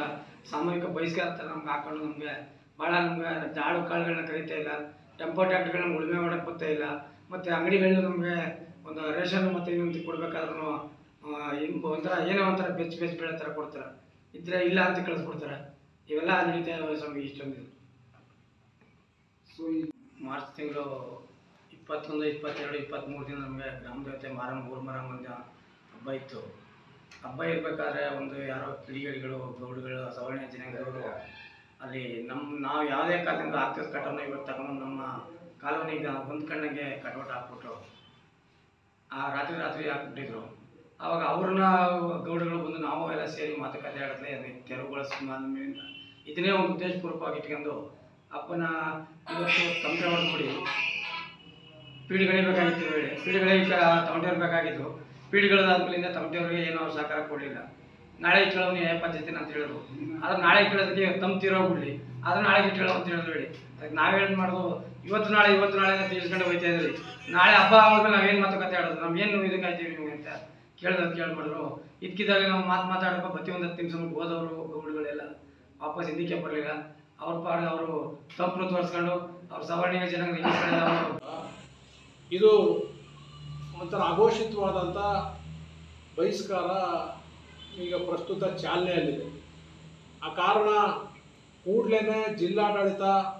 ಸಾಮೂಹಿಕ ಬಹಿಷ್ಕಾರ ಥರ ನಮ್ಗೆ ಹಾಕೊಂಡು ನಮಗೆ ಭಾಳ ನಮ್ಗೆ ಜಾಳು ಕಾಳುಗಳನ್ನ ಕರೀತಾ ಇಲ್ಲ ಟೆಂಪೋ ಟ್ಯಾಕ್ಟ್ರಿಗಳನ್ನ ಉಳುಮೆ ಮಾಡಕ್ಕೆ ಬರ್ತಾ ಇಲ್ಲ ಮತ್ತು ಅಂಗಡಿಗಳು ನಮಗೆ ಒಂದು ರೇಷನ್ ಮತ್ತು ಇನ್ನೊಂದು ಕೊಡ್ಬೇಕಾದ್ರೂ ಒಂಥರ ಏನೋ ಒಂಥರ ಬೆಚ್ಚ ಬೆಚ್ಚ ಬೆಳೆ ಥರ ಕೊಡ್ತಾರೆ ಇದ್ರೆ ಇಲ್ಲ ಅಂತ ಕಳಿಸ್ಬಿಡ್ತಾರೆ ಇವೆಲ್ಲ ನಡೀತಾ ಇದಾವೆ ಸ್ವಾಮಿ ಇಷ್ಟೊಂದು ಸೊ ಈ ಮಾರ್ಚ್ ತಿಂಗಳು ಇಪ್ಪತ್ತೊಂದು ಇಪ್ಪತ್ತೆರಡು ಇಪ್ಪತ್ತ್ಮೂರು ದಿನ ನಮಗೆ ಗ್ರಾಮ ದೇವತೆ ಮಾರಮ್ಮ ಊರು ಮಾರಮ್ಮನ ಹಬ್ಬ ಇತ್ತು ಹಬ್ಬ ಇರಬೇಕಾದ್ರೆ ಒಂದು ಯಾರೋ ಕಿಡಿಗೇಡಿಗಳು ಗೌಡುಗಳು ಸವರ್ಣ ಜನಾಂಗದವರು ಅಲ್ಲಿ ನಮ್ಮ ನಾವು ಯಾವುದೇ ಕಾಲದಿಂದ ಆಗ್ತಿದ್ದ ಕಟ್ಟನ್ನು ಇವತ್ತು ತಗೊಂಡು ನಮ್ಮ ಕಾಲೋನಿಗೆ ಹೊಂದ್ಕೊಂಡಂಗೆ ಕಟೌಟ್ ಹಾಕ್ಬಿಟ್ರು ಆ ರಾತ್ರಿ ರಾತ್ರಿ ಹಾಕ್ಬಿಟ್ಟಿದ್ರು ಆವಾಗ ಅವ್ರನ್ನ ಗೌಡಗಳು ಬಂದು ನಾವು ಎಲ್ಲ ಸೇರಿ ಮಾತುಕತೆ ಆಡತ್ಲೆ ಅದು ತೆರವುಗೊಳಿಸಿದ ಇದನ್ನೇ ಒಂದು ಉದ್ದೇಶಪೂರ್ವಕವಾಗಿ ಇಟ್ಕೊಂಡು ಅಪ್ಪನ ಇವತ್ತು ತಮಟೆ ಹೊಡೆದ್ಬಿಡಿ ಪೀಳಿಗಳಿಬೇಕಾಗಿತ್ತು ಹೇಳಿ ಪೀಳಿಗಳಿಗೆ ತಮಟೆ ಬೇಕಾಗಿತ್ತು ಪೀಳಿಗಳಾದ್ಮೇಲಿಂದ ತಮಟೆಯವ್ರಿಗೆ ಏನೋ ಅವ್ರು ಸಹಕಾರ ಕೊಡಲಿಲ್ಲ ನಾಳೆ ಕೇಳೋನು ಏ ಪದ್ಧತಿನ ಅಂತ ಹೇಳಿದ್ರು ಆದ್ರೆ ನಾಳೆ ಕೇಳೋದಕ್ಕೆ ತಮ್ಮ ತೀರೋಗ್ಬಿಡ್ಲಿ ಆದ್ರೆ ನಾಳೆ ಕೇಳೋ ಅಂತ ಹೇಳಿದ್ರು ಹೇಳಿ ಅದಕ್ಕೆ ನಾವೇನು ಮಾಡೋದು ಇವತ್ತು ನಾಳೆ ಇವತ್ತು ನಾಳೆ ಅಂತ ತಿಳಿಸ್ಕೊಂಡು ಹೋಯ್ತಾ ಇದ್ರಿ ನಾಳೆ ಹಬ್ಬ ಆದ್ಮೇಲೆ ನಾವೇನು ಮಾತುಕತೆ ಆಡೋದು ನಾವು ಏನು ಇದಕ್ಕಾಯ್ತೀವಿ ನಿಮಗೆ ಅಂತ ಕೇಳ್ದದ್ ಕೇಳ್ಬಿಡ್ರು ಇದಕ್ಕಿದ್ದಾಗ ನಾವು ಮಾತು ಮಾತಾಡೋಕೆ ಪ್ರತಿ ಒಂದು ಹತ್ತು ನಿಮಿಷ ಮುಟ್ಟು ಹೋದವರು ಗೌಡುಗಳೆಲ್ಲ ವಾಪಸ್ ಹಿಂದಕ್ಕೆ ಬರಲಿಲ್ಲ ಅವ್ರ ಪಾಡಿಗೆ ಅವರು ತಪ್ಪು ತೋರಿಸ್ಕೊಂಡು ಅವ್ರ ಸವರ್ಣೀಯ ಜನಾಂಗ ಈ ಕಡೆ ಅವರು ಇದು ಒಂಥರ ಅಘೋಷಿತವಾದಂಥ ಬಹಿಷ್ಕಾರ ಈಗ ಪ್ರಸ್ತುತ ಚಾಲನೆಯಲ್ಲಿದೆ ಆ ಕಾರಣ ಕೂಡಲೇ ಜಿಲ್ಲಾಡಳಿತ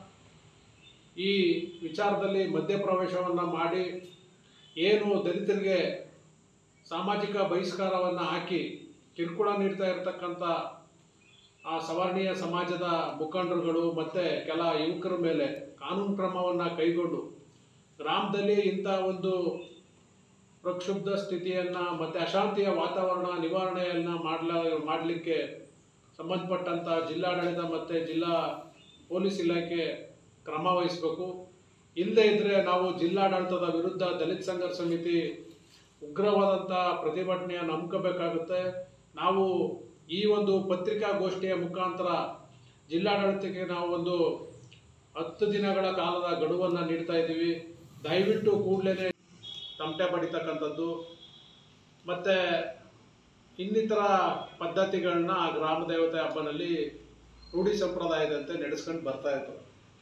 ಈ ವಿಚಾರದಲ್ಲಿ ಮಧ್ಯಪ್ರವೇಶವನ್ನು ಮಾಡಿ ಏನು ದಲಿತರಿಗೆ ಸಾಮಾಜಿಕ ಬಹಿಷ್ಕಾರವನ್ನು ಹಾಕಿ ಕಿರುಕುಳ ನೀಡ್ತಾ ಇರತಕ್ಕಂಥ ಆ ಸವರ್ಣೀಯ ಸಮಾಜದ ಮುಖಂಡರುಗಳು ಮತ್ತು ಕೆಲ ಯುವಕರ ಮೇಲೆ ಕಾನೂನು ಕ್ರಮವನ್ನು ಕೈಗೊಂಡು ಗ್ರಾಮದಲ್ಲಿ ಇಂಥ ಒಂದು ಪ್ರಕ್ಷುಬ್ಧ ಸ್ಥಿತಿಯನ್ನು ಮತ್ತು ಅಶಾಂತಿಯ ವಾತಾವರಣ ನಿವಾರಣೆಯನ್ನು ಮಾಡಲ ಮಾಡಲಿಕ್ಕೆ ಸಂಬಂಧಪಟ್ಟಂಥ ಜಿಲ್ಲಾಡಳಿತ ಮತ್ತು ಜಿಲ್ಲಾ ಪೊಲೀಸ್ ಇಲಾಖೆ ಕ್ರಮ ವಹಿಸಬೇಕು ಇಲ್ಲದೇ ಇದ್ದರೆ ನಾವು ಜಿಲ್ಲಾಡಳಿತದ ವಿರುದ್ಧ ದಲಿತ ಸಂಘರ್ಷ ಸಮಿತಿ ಉಗ್ರವಾದಂಥ ಪ್ರತಿಭಟನೆಯನ್ನು ಹಮ್ಮಿಕೋಬೇಕಾಗುತ್ತೆ ನಾವು ಈ ಒಂದು ಪತ್ರಿಕಾಗೋಷ್ಠಿಯ ಮುಖಾಂತರ ಜಿಲ್ಲಾಡಳಿತಕ್ಕೆ ನಾವು ಒಂದು ಹತ್ತು ದಿನಗಳ ಕಾಲದ ಗಡುವನ್ನು ನೀಡ್ತಾ ಇದ್ದೀವಿ ದಯವಿಟ್ಟು ಕೂಡಲೇ ತಮಟೆ ಬಡಿತಕ್ಕಂಥದ್ದು ಮತ್ತು ಇನ್ನಿತರ ಪದ್ಧತಿಗಳನ್ನ ಆ ಗ್ರಾಮ ದೇವತೆ ಹಬ್ಬನಲ್ಲಿ ರೂಢಿ ಸಂಪ್ರದಾಯದಂತೆ ನಡೆಸ್ಕೊಂಡು ಬರ್ತಾ ಇತ್ತು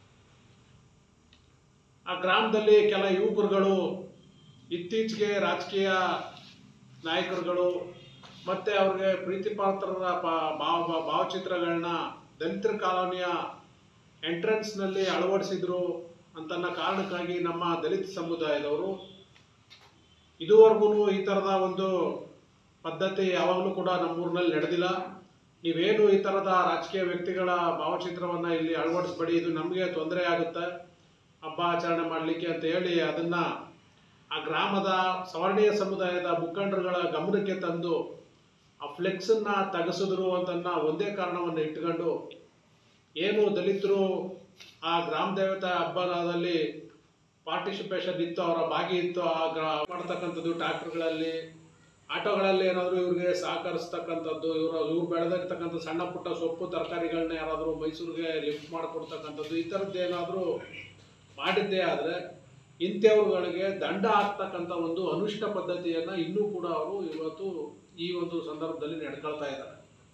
ಆ ಗ್ರಾಮದಲ್ಲಿ ಕೆಲ ಯುವಕರುಗಳು ಇತ್ತೀಚೆಗೆ ರಾಜಕೀಯ ನಾಯಕರುಗಳು ಮತ್ತು ಅವ್ರಿಗೆ ಪ್ರೀತಿಪಾತ್ರರ ಪ- ಭಾವ ಭಾವ- ಭಾವಚಿತ್ರಗಳನ್ನ ದಲಿತರ ಕಾಲೋನಿಯ ಎಂಟ್ರೆನ್ಸ್ನಲ್ಲಿ ಅಳವಡಿಸಿದ್ರು ಅಂತನ್ನ ಕಾರಣಕ್ಕಾಗಿ ನಮ್ಮ ದಲಿತ ಸಮುದಾಯದವರು ಇದುವರೆಗೂ ಈ ಥರದ ಒಂದು ಪದ್ಧತಿ ಯಾವಾಗಲೂ ಕೂಡ ನಮ್ಮೂರಿನಲ್ಲಿ ನಡೆದಿಲ್ಲ ನೀವೇನು ಈ ಥರದ ರಾಜಕೀಯ ವ್ಯಕ್ತಿಗಳ ಭಾವಚಿತ್ರವನ್ನು ಇಲ್ಲಿ ಅಳವಡಿಸ್ಬೇಡಿ ಇದು ನಮಗೆ ತೊಂದರೆ ಆಗುತ್ತೆ ಹಬ್ಬ ಆಚರಣೆ ಮಾಡಲಿಕ್ಕೆ ಅಂತ ಹೇಳಿ ಅದನ್ನು ಆ ಗ್ರಾಮದ ಸವರ್ಣೀಯ ಸಮುದಾಯದ ಮುಖಂಡರುಗಳ ಗಮನಕ್ಕೆ ತಂದು ಆ ಫ್ಲೆಕ್ಸನ್ನು ತೆಗೆಸಿದ್ರು ಅಂತನ್ನ ಒಂದೇ ಕಾರಣವನ್ನು ಇಟ್ಕೊಂಡು ಏನು ದಲಿತರು ಆ ಗ್ರಾಮ ದೇವತಾ ಹಬ್ಬದಲ್ಲಿ ಪಾರ್ಟಿಸಿಪೇಷನ್ ಇತ್ತು ಅವರ ಭಾಗಿ ಇತ್ತು ಆ ಗ್ರಾ ಮಾಡ್ತಕ್ಕಂಥದ್ದು ಟ್ರ್ಯಾಕ್ಟರ್ಗಳಲ್ಲಿ ಆಟೋಗಳಲ್ಲಿ ಏನಾದರೂ ಇವ್ರಿಗೆ ಸಹಕರಿಸ್ತಕ್ಕಂಥದ್ದು ಇವರು ಇವ್ರು ಬೆಳೆದಿರ್ತಕ್ಕಂಥ ಸಣ್ಣ ಪುಟ್ಟ ಸೊಪ್ಪು ತರಕಾರಿಗಳನ್ನ ಯಾರಾದರೂ ಮೈಸೂರಿಗೆ ಲಿಫ್ಟ್ ಮಾಡಿಕೊಡ್ತಕ್ಕಂಥದ್ದು ಈ ಥರದ್ದು ಏನಾದರೂ ಮಾಡಿದ್ದೇ ಆದರೆ ಇಂಥವ್ರುಗಳಿಗೆ ದಂಡ ಹಾಕ್ತಕ್ಕಂಥ ಒಂದು ಅನುಷ್ಠ ಪದ್ಧತಿಯನ್ನು ಇನ್ನೂ ಕೂಡ ಅವರು ಇವತ್ತು ಈ ಒಂದು ಸಂದರ್ಭದಲ್ಲಿ ನಡ್ಕೊಳ್ತಾ ಇದ್ದಾರೆ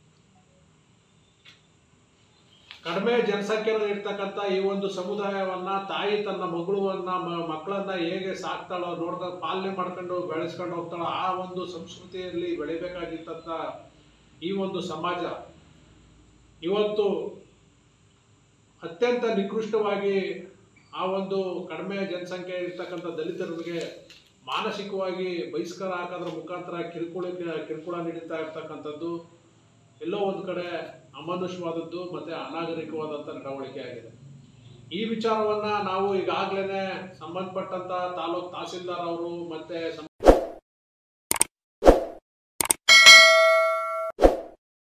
ಕಡಿಮೆ ಜನಸಂಖ್ಯೆಯಲ್ಲಿ ಇರ್ತಕ್ಕಂಥ ಈ ಒಂದು ಸಮುದಾಯವನ್ನ ತಾಯಿ ತನ್ನ ಮಗುವನ್ನ ಮ- ಮಕ್ಕಳನ್ನ ಹೇಗೆ ಸಾಕ್ತಾಳೋ ನೋಡ್ತಾ ಪಾಲನೆ ಮಾಡ್ಕೊಂಡು ಬೆಳೆಸ್ಕೊಂಡು ಹೋಗ್ತಾಳೋ ಆ ಒಂದು ಸಂಸ್ಕೃತಿಯಲ್ಲಿ ಬೆಳಿಬೇಕಾಗಿದ್ದಂಥ ಈ ಒಂದು ಸಮಾಜ ಇವತ್ತು ಅತ್ಯಂತ ನಿಕೃಷ್ಟವಾಗಿ ಆ ಒಂದು ಕಡಿಮೆ ಜನಸಂಖ್ಯೆ ಇರ್ತಕ್ಕಂಥ ದಲಿತರಿಗೆ ಮಾನಸಿಕವಾಗಿ ಬಹಿಷ್ಕಾರ ಹಾಕೋದ್ರ ಮುಖಾಂತರ ಕಿರುಕುಳ ಕಿರುಕುಳ ನೀಡುತ್ತಾ ಇರ್ತಕ್ಕಂಥದ್ದು ಎಲ್ಲೋ ಒಂದು ಕಡೆ ಅಮಾನುಷವಾದದ್ದು ಮತ್ತೆ ಅನಾಗರಿಕವಾದಂಥ ನಡವಳಿಕೆ ಆಗಿದೆ ಈ ವಿಚಾರವನ್ನ ನಾವು ಈಗಾಗಲೇ ಸಂಬಂಧಪಟ್ಟಂತ ತಾಲೂಕ್ ತಹಸೀಲ್ದಾರ್ ಅವರು ಮತ್ತೆ ಸಂ-